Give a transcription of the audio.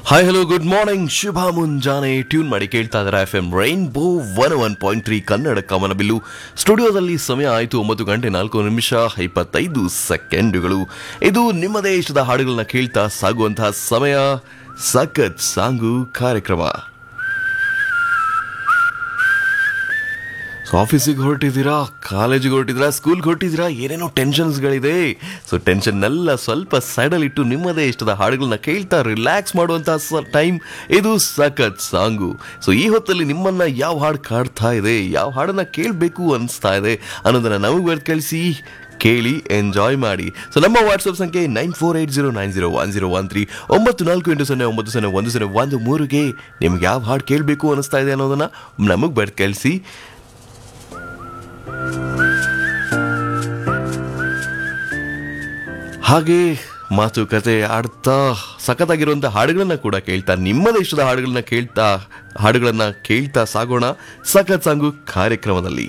hi hello good morning ಶುಭ ಮುಂಜಾನೆ tune ಮಾಡಿ ಕೇಳ್ತಾ ಇದ್ದಾರೆ F M rainbow one one point three Kannada ಕಮನಬಿಲ್ಲು ಸ್ಟುಡಿಯೋದಲ್ಲಿ ಸಮಯ ಆಯಿತು ಒಂಬತ್ತು ಗಂಟೆ ನಾಲ್ಕು ನಿಮಿಷ ಇಪ್ಪತ್ತೈದು ಸೆಕೆಂಡುಗಳು ಇದು ನಿಮ್ಮದೇ ಇಷ್ಟದ ಹಾಡುಗಳನ್ನ ಕೇಳ್ತಾ ಸಾಗುವಂತಹ ಸಮಯ ಸಖತ್ ಸಾಂಗು ಕಾರ್ಯಕ್ರಮ ಸೊ ಆಫೀಸಿಗೆ ಹೊರಟಿದ್ದೀರಾ ಕಾಲೇಜಿಗೆ ಹೊರಟಿದ್ದೀರಾ ಸ್ಕೂಲ್ಗೆ ಹೊರಟಿದ್ದೀರಾ ಏನೇನೋ ಟೆನ್ಷನ್ಸ್ಗಳಿದೆ ಸೊ ಟೆನ್ಷನ್ನೆಲ್ಲ ಸ್ವಲ್ಪ ಸೈಡಲ್ಲಿ ಇಟ್ಟು ನಿಮ್ಮದೇ ಇಷ್ಟದ ಹಾಡುಗಳನ್ನ ಕೇಳ್ತಾ ರಿಲ್ಯಾಕ್ಸ್ ಮಾಡುವಂಥ ಟೈಮ್ ಇದು ಸಖತ್ ಸಾಂಗು ಸೊ ಈ ಹೊತ್ತಲ್ಲಿ ನಿಮ್ಮನ್ನ ಯಾವ ಹಾಡು ಕಾಡ್ತಾ ಇದೆ ಯಾವ ಹಾಡನ್ನ ಕೇಳಬೇಕು ಅನಿಸ್ತಾ ಇದೆ ಅನ್ನೋದನ್ನ ನಮಗೆ ಬರ್ದು ಕಳಿಸಿ ಕೇಳಿ ಎಂಜಾಯ್ ಮಾಡಿ ಸೊ ನಮ್ಮ ವಾಟ್ಸಪ್ ಸಂಖ್ಯೆ nine four eight zero nine zero one zero one three ಒಂಬತ್ತು ನಾಲ್ಕು ಎಂಟು ಸೊನ್ನೆ ಒಂಬತ್ತು ಸೊನ್ನೆ ಒಂದು ಸೊನ್ನೆ ಒಂದು ಮೂರುಗೆ ನಿಮ್ಗೆ ಯಾವ ಹಾಡು ಕೇಳಬೇಕು ಅನಿಸ್ತಾ ಇದೆ ಅನ್ನೋದನ್ನ ನಮಗೆ ಬರ್ದು ಕಳಿಸಿ ಹಾಗೆ ಮಾತುಕತೆ ಆಡ್ತಾ ಸಖತ್ತಾಗಿರುವಂಥ ಹಾಡುಗಳನ್ನ ಕೂಡ ಕೇಳ್ತಾ ನಿಮ್ಮದೇ ಇಷ್ಟದ ಹಾಡುಗಳನ್ನ ಕೇಳ್ತಾ ಹಾಡುಗಳನ್ನ ಕೇಳ್ತಾ ಸಾಗೋಣ ಸಖತ್ ಸಾಂಗು ಕಾರ್ಯಕ್ರಮದಲ್ಲಿ